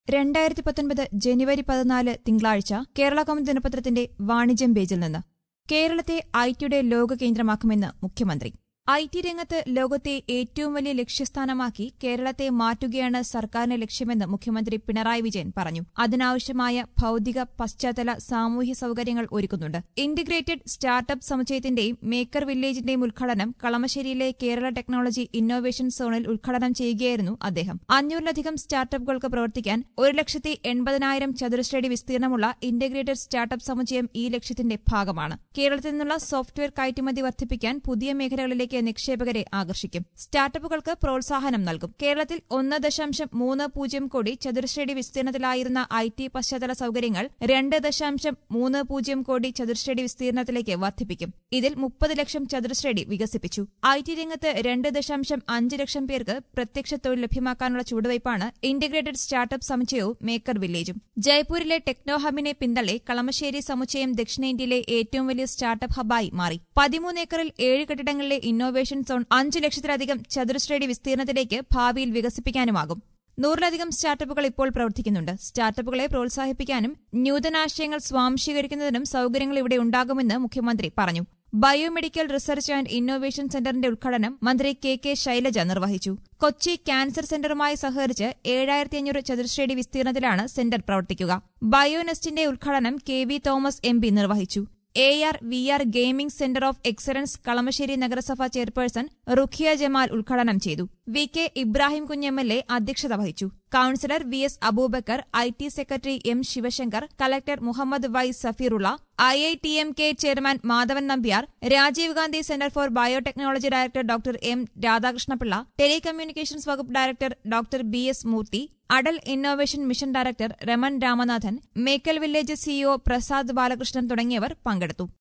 രണ്ടായിരത്തി പത്തൊൻപത് ജനുവരി പതിനാല് തിങ്കളാഴ്ച കേരള കൗമുദി ദിനപത്രത്തിന്റെ വാണിജ്യം പേജിൽ നിന്ന് കേരളത്തെ ഐ ടിയുടെ ലോക കേന്ദ്രമാക്കുമെന്ന് മുഖ്യമന്ത്രി ഐ ടി രംഗത്ത് ലോകത്തെ ഏറ്റവും വലിയ ലക്ഷ്യസ്ഥാനമാക്കി കേരളത്തെ മാറ്റുകയാണ് സർക്കാരിന്റെ ലക്ഷ്യമെന്ന് മുഖ്യമന്ത്രി പിണറായി വിജയൻ പറഞ്ഞു അതിനാവശ്യമായ ഭൌതിക പശ്ചാത്തല സാമൂഹ്യ സൌകര്യങ്ങൾ ഒരുക്കുന്നുണ്ട് ഇന്റഗ്രേറ്റഡ് സ്റ്റാർട്ടപ്പ് സമുച്ചയത്തിന്റെയും മേക്കർ വില്ലേജിന്റെയും ഉദ്ഘാടനം കളമശ്ശേരിയിലെ കേരള ടെക്നോളജി ഇന്നോവേഷൻ സോണിൽ ഉദ്ഘാടനം ചെയ്യുകയായിരുന്നു അദ്ദേഹം അഞ്ഞൂറിലധികം സ്റ്റാർട്ടപ്പുകൾക്ക് പ്രവർത്തിക്കാൻ ഒരു ലക്ഷത്തി എൺപതിനായിരം ചതുരശ്രയടി വിസ്തീർണമുള്ള ഇന്റഗ്രേറ്റഡ് സ്റ്റാർട്ടപ്പ് സമുച്ചയം ഈ ലക്ഷ്യത്തിന്റെ ഭാഗമാണ് കേരളത്തിൽ നിന്നുള്ള സോഫ്റ്റ്വെയർ കയറ്റുമതി വർദ്ധിപ്പിക്കാൻ പുതിയ മേഖലകളിലേക്ക് നിക്ഷേപകരെ ആകർഷിക്കും സ്റ്റാർട്ടപ്പുകൾക്ക് പ്രോത്സാഹനം നൽകും കേരളത്തിൽ ഒന്ന് ദശാംശം മൂന്ന് പൂജ്യം കോടി ചതുരശ്രയടി വിസ്തീർണത്തിലായിരുന്ന ഐ ടി പശ്ചാത്തല സൌകര്യങ്ങൾ രണ്ട് ദശാംശം മൂന്ന് പൂജ്യം കോടി ചതുരശ്രയടി വിസ്തീർണത്തിലേക്ക് വർദ്ധിപ്പിക്കും ഇതിൽ മുപ്പത് ലക്ഷം ചതുരശ്രയടി വികസിപ്പിച്ചു ഐ ടി രംഗത്ത് രണ്ട് ദശാംശം അഞ്ച് ലക്ഷം പേർക്ക് പ്രത്യക്ഷ തൊഴിൽ ലഭ്യമാക്കാനുള്ള ചുവടുവയ്പാണ് ഇന്റഗ്രേറ്റഡ് സ്റ്റാർട്ടപ്പ് സമുച്ചയവും മേക്കർ വില്ലേജും ജയ്പൂരിലെ ടെക്നോ ഹബിനെ പിന്തള്ളി കളമശ്ശേരി സമുച്ചയം ദക്ഷിണേന്ത്യയിലെ ഏറ്റവും വലിയ സ്റ്റാർട്ടപ്പ് ഹബായി മാറി പതിമൂന്ന് ഏക്കറിൽ ഏഴ് കെട്ടിടങ്ങളിലെ ഇന്നോവേഷൻ സോൺ അഞ്ച് ലക്ഷത്തിലധികം ചതുരശ്രയടി വിസ്തീർണത്തിലേക്ക് ഭാവിയിൽ വികസിപ്പിക്കാനുമാകും നൂറിലധികം സ്റ്റാർട്ടപ്പുകൾ ഇപ്പോൾ പ്രവർത്തിക്കുന്നുണ്ട് സ്റ്റാർട്ടപ്പുകളെ പ്രോത്സാഹിപ്പിക്കാനും നൂതനാശയങ്ങൾ സ്വാംശീകരിക്കുന്നതിനും സൌകര്യങ്ങൾ ഇവിടെ ഉണ്ടാകുമെന്ന് മുഖ്യമന്ത്രി പറഞ്ഞു ബയോമെഡിക്കൽ റിസർച്ച് ആൻഡ് ഇന്നോവേഷൻ സെന്ററിന്റെ ഉദ്ഘാടനം മന്ത്രി കെ കെ ശൈലജ നിർവഹിച്ചു കൊച്ചി ക്യാൻസർ സെന്ററുമായി സഹകരിച്ച് ഏഴായിരത്തി അഞ്ഞൂറ് ചതുരശ്രയടി വിസ്തീർണത്തിലാണ് സെന്റർ പ്രവർത്തിക്കുക ബയോനെസ്റ്റിന്റെ ഉദ്ഘാടനം K V Thomas M P നിർവഹിച്ചു A R V R gaming centre of excellence Kalamassery നഗരസഭ ചെയർപേഴ്സൺ റുഖിയ ജമാൽ ഉദ്ഘാടനം ചെയ്തു വി കെ ഇബ്രാഹിം കുഞ്ഞെംഎൽഎ അധ്യക്ഷത വഹിച്ചു councillor V S Abubakar I T secretary M Sivasankar collector Muhammad Y Safirulla I I T M K chairman Madhavan Nambiar Rajiv Gandhi centre for biotechnology director doctor M Radhakrishnapillai telecommunications വകുപ്പ് director doctor B S Murthy Atal innovation mission director Raman Ramanathan maker village CEO Prasad Balakrishnan തുടങ്ങിയവർ പങ്കെടുത്തു